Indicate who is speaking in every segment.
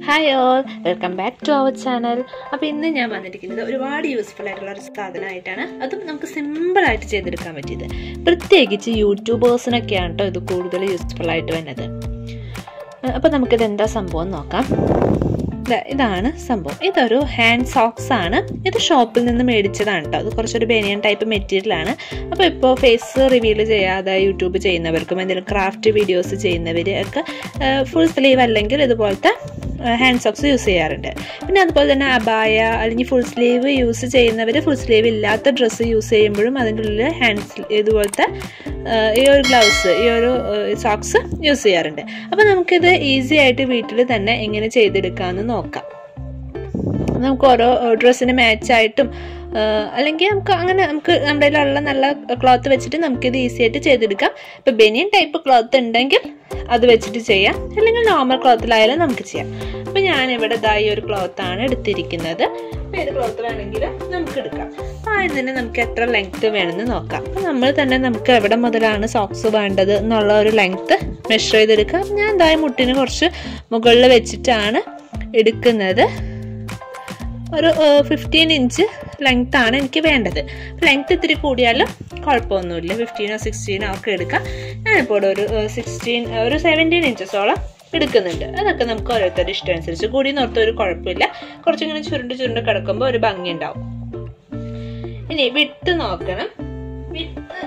Speaker 1: hi all welcome back to our channel അപ്പോൾ ഇന്ന് ഞാൻ വന്നിരിക്കുന്നത് ഒരുപാട് യൂസ്ഫുൾ ആയിട്ടുള്ള ഒരു സാധനമായിട്ടാണ് അതും നമുക്ക് സിമ്പിളായിട്ട് ചെയ്തെടുക്കാൻ പറ്റിയത് പ്രത്യേകിച്ച് യൂട്യൂബേഴ്സിനൊക്കെയാണ് കേട്ടോ ഇത് കൂടുതൽ യൂസ്ഫുൾ ആയിട്ട് വരുന്നത് അപ്പോൾ നമുക്കിത് എന്താ സംഭവം നോക്കാം ദാ ഇതാണ് സംഭവം ഇതൊരു ഹാൻഡ് സോക്സ് ആണ് ഇത് ഷോപ്പിൽ നിന്ന് മേടിച്ചതാണ് കേട്ടോ അത് കുറച്ചൊരു ബനിയൻ ടൈപ്പ് മെറ്റീരിയൽ ആണ് അപ്പോൾ ഇപ്പോൾ ഫേസ് റിവീൽ ചെയ്യാതെ യൂട്യൂബ് ചെയ്യുന്നവർക്കും എന്തെങ്കിലും ക്രാഫ്റ്റ് വീഡിയോസ് ചെയ്യുന്നവർ ഒക്കെ ഫുൾ സ്ലീവ് അല്ലെങ്കിൽ ഇതുപോലത്തെ ഹാൻഡ് സോക്സ് യൂസ് ചെയ്യാറുണ്ട് പിന്നെ അതുപോലെ തന്നെ അബായ അല്ലെങ്കിൽ ഫുൾ സ്ലീവ് യൂസ് ചെയ്യുന്നവർ ഫുൾ സ്ലീവ് ഇല്ലാത്ത ഡ്രസ്സ് യൂസ് ചെയ്യുമ്പോഴും അതിൻ്റെ ഉള്ളിൽ ഹാൻഡ് ഇതുപോലത്തെ ഈ ഒരു ഗ്ലൗസ് ഈ ഒരു സോക്സ് യൂസ് ചെയ്യാറുണ്ട് അപ്പോൾ നമുക്കിത് ഈസി ആയിട്ട് വീട്ടിൽ തന്നെ എങ്ങനെ ചെയ്തെടുക്കാമെന്ന് നോക്കാം നമുക്ക് ഓരോ ഡ്രസ്സിന് മാച്ചായിട്ടും അല്ലെങ്കിൽ നമുക്ക് അങ്ങനെ നമുക്ക് നമ്മുടെ കയ്യിലുള്ള നല്ല ക്ലോത്ത് വെച്ചിട്ട് നമുക്കിത് ഈസി ആയിട്ട് ചെയ്തെടുക്കാം ഇപ്പോൾ ബനിയൻ ടൈപ്പ് ക്ലോത്ത് ഉണ്ടെങ്കിൽ അത് വെച്ചിട്ട് ചെയ്യാം അല്ലെങ്കിൽ നോർമൽ ക്ലോത്തിലായാലും നമുക്ക് ചെയ്യാം അപ്പോൾ ഞാനിവിടെ ഇതായി ഒരു ക്ലോത്താണ് എടുത്തിരിക്കുന്നത് അപ്പോൾ ഏത് ക്ലോത്ത് വേണമെങ്കിലും നമുക്ക് എടുക്കാം അപ്പോൾ ആദ്യം തന്നെ നമുക്ക് എത്ര ലെങ്ത്ത് വേണമെന്ന് നോക്കാം അപ്പോൾ നമ്മൾ തന്നെ നമുക്ക് എവിടെ മുതലാണ് സോക്സ് വേണ്ടത് എന്നുള്ള ഒരു ലെങ്ത്ത് മെഷർ ചെയ്തെടുക്കാം ഞാൻ ഇതായി മുട്ടിന് കുറച്ച് മുകളിൽ വെച്ചിട്ടാണ് എടുക്കുന്നത് ഒരു ഫിഫ്റ്റീൻ ഇഞ്ച് ലെങ്ത് ആണ് എനിക്ക് വേണ്ടത് ലെങ്ത് ഇത്തിരി കൂടിയാലും കുഴപ്പമൊന്നുമില്ല ഫിഫ്റ്റീനോ സിക്സ്റ്റീനോ ഒക്കെ എടുക്കാം ഞാനിപ്പോൾ ഒരു സിക്സ്റ്റീൻ ഒരു സെവൻറ്റീൻ ഇഞ്ചസോളം എടുക്കുന്നുണ്ട് അതൊക്കെ നമുക്ക് ഓരോരുത്തരുടെ ഇഷ്ടം അനുസരിച്ച് കൂടി നിർത്ത ഒരു കുഴപ്പമില്ല കുറച്ചിങ്ങനെ ചുരുണ്ട് ചുരുണ്ട് കിടക്കുമ്പോൾ ഒരു ഭംഗി ഉണ്ടാവും ഇനി വിട്ട് നോക്കണം വിട്ട്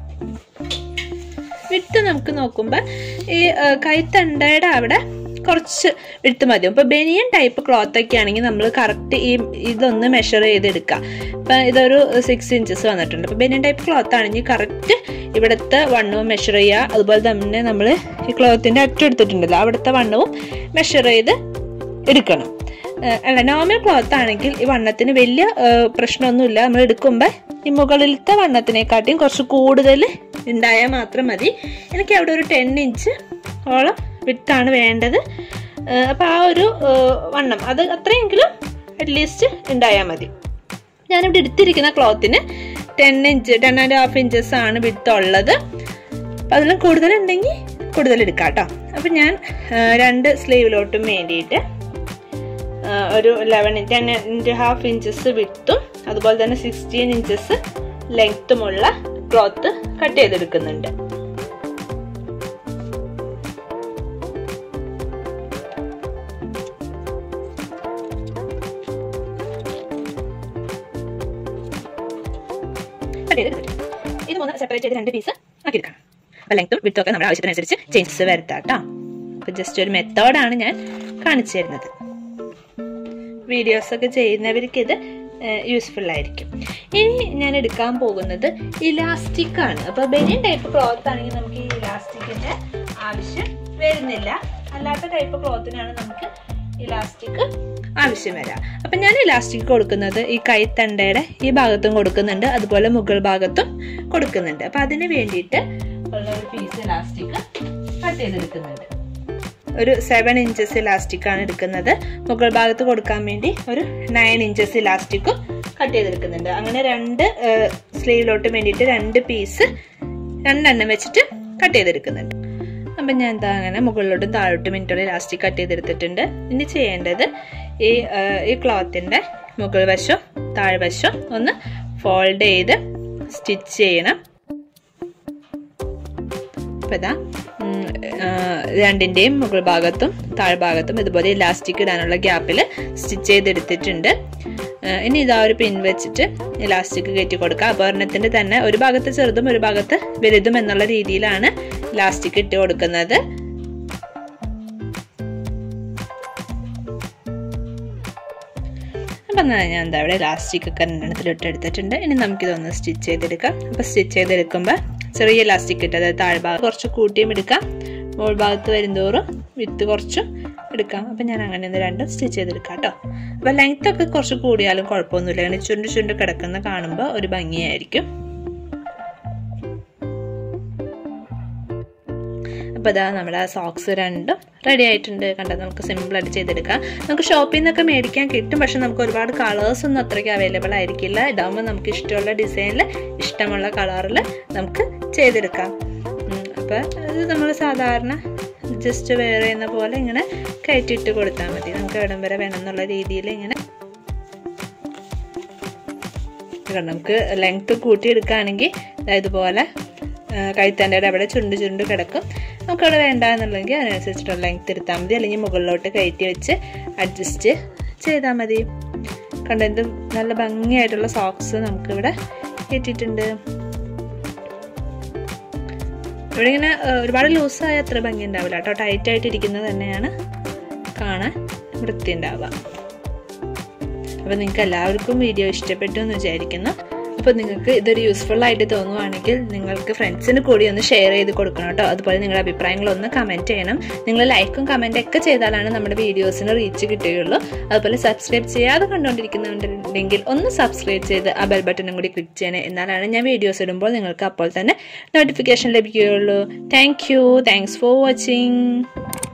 Speaker 1: വിട്ട് നമുക്ക് നോക്കുമ്പോൾ ഈ കൈത്തണ്ടയുടെ അവിടെ കുറച്ച് വിട്ട് മതി ഇപ്പൊ ബനിയൻ ടൈപ്പ് ക്ലോത്ത് ഒക്കെ ആണെങ്കിൽ നമ്മൾ കറക്റ്റ് ഈ ഇതൊന്ന് മെഷർ ചെയ്തെടുക്കാം ഇപ്പൊ ഇതൊരു സിക്സ് ഇഞ്ചസ് വന്നിട്ടുണ്ട് അപ്പൊ ബനിയൻ ടൈപ്പ് ക്ലോത്ത് ആണെങ്കിൽ കറക്റ്റ് ഇവിടുത്തെ വണ്ണവും മെഷർ ചെയ്യുക അതുപോലെ തന്നെ നമ്മൾ ഈ ക്ലോത്തിന്റെ അറ്റം എടുത്തിട്ടുണ്ടല്ലോ അവിടുത്തെ വണ്ണവും മെഷർ ചെയ്ത് എടുക്കണം അല്ല നോർമൽ ക്ലോത്ത് ആണെങ്കിൽ ഈ വണ്ണത്തിന് വലിയ പ്രശ്നമൊന്നുമില്ല നമ്മൾ എടുക്കുമ്പോൾ ഈ മുകളിലത്തെ വണ്ണത്തിനെക്കാട്ടിയും കുറച്ച് കൂടുതൽ ഉണ്ടായാൽ മാത്രം മതി എനിക്ക് അവിടെ ഒരു ടെൻ ഇഞ്ച് ഓളം വിത്താണ് വേണ്ടത് അപ്പം ആ ഒരു വണ്ണം അത് അത്രയെങ്കിലും അറ്റ്ലീസ്റ്റ് ഉണ്ടായാൽ മതി ഞാനിവിടെ എടുത്തിരിക്കുന്ന ക്ലോത്തിന് ten inch ten and half inches ആണ് വിത്ത് ഉള്ളത് അപ്പം അതിലും കൂടുതലുണ്ടെങ്കിൽ കൂടുതൽ എടുക്കാം കേട്ടോ അപ്പം ഞാൻ രണ്ട് സ്ലീവിലോട്ടും വേണ്ടിയിട്ട് ഒരു eleven ten and half inches വിത്തും അതുപോലെ തന്നെ സിക്സ്റ്റീൻ ഇഞ്ചസ് ലെങ്ത്തുമുള്ള ക്ലോത്ത് കട്ട് ചെയ്തെടുക്കുന്നുണ്ട് ഇത് മൂന്ന് സെപ്പറേറ്റ് ചെയ്ത് രണ്ട് പീസ് ആക്കി എടുക്കണം അപ്പോൾ ലെങ്ത്തും വിത്തും ഒക്കെ നമ്മുടെ ആവശ്യത്തിനനുസരിച്ച് ചേഞ്ചസ് വരുത്താം കേട്ടോ അപ്പോൾ ജസ്റ്റ് ഒരു മെത്തേഡാണ് ഞാൻ കാണിച്ചു തരുന്നത് വീഡിയോസ് ഒക്കെ ചെയ്യുന്നവർക്ക് ഇത് യൂസ്ഫുൾ ആയിരിക്കും ഇനി ഞാൻ എടുക്കാൻ പോകുന്നത് ഇലാസ്റ്റിക് ആണ് അപ്പോൾ ബനിയൻ ടൈപ്പ് ക്ലോത്ത് ആണെങ്കിൽ നമുക്ക് ഈ ഇലാസ്റ്റിക്കിന്റെ ആവശ്യം വരുന്നില്ല അല്ലാത്ത ടൈപ്പ് ക്ലോത്തിനാണ് നമുക്ക് ഇലാസ്റ്റിക് ആവശ്യം വരാം അപ്പം ഞാൻ ഇലാസ്റ്റിക് കൊടുക്കുന്നത് ഈ കൈത്തണ്ടയുടെ ഈ ഭാഗത്തും കൊടുക്കുന്നുണ്ട് അതുപോലെ മുകൾ ഭാഗത്തും കൊടുക്കുന്നുണ്ട് അപ്പം അതിന് വേണ്ടിയിട്ട് ഉള്ള ഒരു പീസ് ഇലാസ്റ്റിക് കട്ട് ചെയ്തെടുക്കുന്നുണ്ട് ഒരു സെവൻ ഇഞ്ചസ് ഇലാസ്റ്റിക് ആണ് എടുക്കുന്നത് മുകൾ ഭാഗത്ത് കൊടുക്കാൻ വേണ്ടി ഒരു നയൻ ഇഞ്ചസ് ഇലാസ്റ്റിക്കും കട്ട് ചെയ്തെടുക്കുന്നുണ്ട് അങ്ങനെ രണ്ട് സ്ലീവിലോട്ട് വേണ്ടിയിട്ട് രണ്ട് പീസ് രണ്ടെണ്ണം വെച്ചിട്ട് കട്ട് ചെയ്തെടുക്കുന്നുണ്ട് അപ്പം ഞാൻ എന്താ അങ്ങനെ മുകളിലോട്ടും താഴോട്ടും മിനിറ്റോളം ഇലാസ്റ്റിക് കട്ട് ചെയ്തെടുത്തിട്ടുണ്ട് ഇനി ചെയ്യേണ്ടത് ഈ ഈ ക്ലോത്തിൻ്റെ മുകൾ വശം താഴ്വശം ഒന്ന് ഫോൾഡ് ചെയ്ത് സ്റ്റിച്ച് ചെയ്യണം അപ്പം ഇതാ രണ്ടിൻ്റെയും മുകൾ ഭാഗത്തും താഴ്ഭാഗത്തും ഇതുപോലെ ഇലാസ്റ്റിക് ഇടാനുള്ള ഗ്യാപ്പിൽ സ്റ്റിച്ച് ചെയ്തെടുത്തിട്ടുണ്ട് ഇനി ഇതാ ഒരു പിൻ വെച്ചിട്ട് ഇലാസ്റ്റിക് കയറ്റി കൊടുക്കുക അപകരണത്തിൻ്റെ തന്നെ ഒരു ഭാഗത്ത് ചെറുതും ഒരു ഭാഗത്ത് വലുതും എന്നുള്ള രീതിയിലാണ് ഇലാസ്റ്റിക് ഇട്ട് കൊടുക്കുന്നത് അപ്പം ഞാൻ എന്താ ഇവിടെ ഇലാസ്റ്റിക് ഒക്കെ രണ്ടെണ്ണത്തിലിട്ട് എടുത്തിട്ടുണ്ട് ഇനി നമുക്കിതൊന്ന് സ്റ്റിച്ച് ചെയ്തെടുക്കാം അപ്പം സ്റ്റിച്ച് ചെയ്തെടുക്കുമ്പോൾ ചെറിയ ഇലാസ്റ്റിക് ഇട്ട് അതായത് താഴ്ഭാഗം കുറച്ച് കൂട്ടിയും എടുക്കാം മുകൾ ഭാഗത്ത് വരുന്തോറും വിത്ത് കുറച്ചും എടുക്കാം അപ്പം ഞാൻ അങ്ങനെ ഒന്ന് രണ്ടും സ്റ്റിച്ച് ചെയ്തെടുക്കാം കേട്ടോ അപ്പം ലെങ്ത് ഒക്കെ കുറച്ച് കൂടിയാലും കുഴപ്പമൊന്നുമില്ല അങ്ങനെ ചുണ്ട് ചുണ്ട് കിടക്കുന്ന കാണുമ്പോൾ ഒരു ഭംഗിയായിരിക്കും അപ്പോൾ ഇതാ നമ്മുടെ സോക്സ് രണ്ടും റെഡി ആയിട്ടുണ്ട് കണ്ടത് നമുക്ക് സിമ്പിളായിട്ട് ചെയ്തെടുക്കാം നമുക്ക് ഷോപ്പിൽ നിന്നൊക്കെ മേടിക്കാൻ കിട്ടും പക്ഷെ നമുക്ക് ഒരുപാട് കളേഴ്സ് ഒന്നും അത്രയ്ക്ക് അവൈലബിൾ ആയിരിക്കില്ല ഇതാകുമ്പോൾ നമുക്ക് ഇഷ്ടമുള്ള ഡിസൈനിൽ ഇഷ്ടമുള്ള കളറിൽ നമുക്ക് ചെയ്തെടുക്കാം അപ്പോൾ ഇത് നമ്മൾ സാധാരണ ജസ്റ്റ് വെയർ ചെയ്യുന്ന പോലെ ഇങ്ങനെ കയറ്റിയിട്ട് കൊടുത്താൽ മതി നമുക്ക് എവിടം വരെ വേണം എന്നുള്ള രീതിയിൽ ഇങ്ങനെ നമുക്ക് ലെങ്ത്ത് കൂട്ടിയെടുക്കുകയാണെങ്കിൽ ഇതുപോലെ കഴുത്താൻ്റെ അവിടെ ചുണ്ട് ചുണ്ട് കിടക്കും നമുക്കവിടെ വേണ്ട എന്നുണ്ടെങ്കിൽ അതിനനുസരിച്ചിട്ടുള്ള ലെങ്ത്ത് എടുത്താൽ മതി അല്ലെങ്കിൽ മുകളിലോട്ട് കയറ്റി വെച്ച് അഡ്ജസ്റ്റ് ചെയ്താൽ മതി കണ്ട എന്ത് നല്ല ഭംഗിയായിട്ടുള്ള സോക്സ് നമുക്കിവിടെ കിട്ടിയിട്ടുണ്ട് ഇവിടെ ഇങ്ങനെ ഒരുപാട് ലൂസായ അത്ര ഭംഗി ഉണ്ടാവില്ല കേട്ടോ ടൈറ്റ് ആയിട്ട് ഇരിക്കുന്നത് തന്നെയാണ് കാണാൻ വൃത്തി ഉണ്ടാവുക അപ്പോൾ നിങ്ങൾക്ക് എല്ലാവർക്കും വീഡിയോ ഇഷ്ടപ്പെട്ടു എന്ന് വിചാരിക്കുന്നു അപ്പോൾ നിങ്ങൾക്ക് ഇതൊരു യൂസ്ഫുൾ ആയിട്ട് തോന്നുവാണെങ്കിൽ നിങ്ങൾക്ക് ഫ്രണ്ട്സിന് കൂടി ഒന്ന് ഷെയർ ചെയ്ത് കൊടുക്കണം കേട്ടോ അതുപോലെ നിങ്ങളുടെ അഭിപ്രായങ്ങളൊന്ന് കമൻറ്റ് ചെയ്യണം നിങ്ങൾ ലൈക്കും കമൻറ്റ് ഒക്കെ ചെയ്താലാണ് നമ്മുടെ വീഡിയോസിന് റീച്ച് കിട്ടുകയുള്ളൂ അതുപോലെ സബ്സ്ക്രൈബ് ചെയ്യാതെ കണ്ടുകൊണ്ടിരിക്കുന്നുണ്ടെങ്കിൽ ഒന്ന് സബ്സ്ക്രൈബ് ചെയ്ത് ആ ബെൽ ബട്ടണും കൂടി ക്ലിക്ക് ചെയ്യണേ എന്നാലാണ് ഞാൻ വീഡിയോസ് ഇടുമ്പോൾ നിങ്ങൾക്ക് അപ്പോൾ തന്നെ നോട്ടിഫിക്കേഷൻ ലഭിക്കുകയുള്ളൂ thank you thanks for watching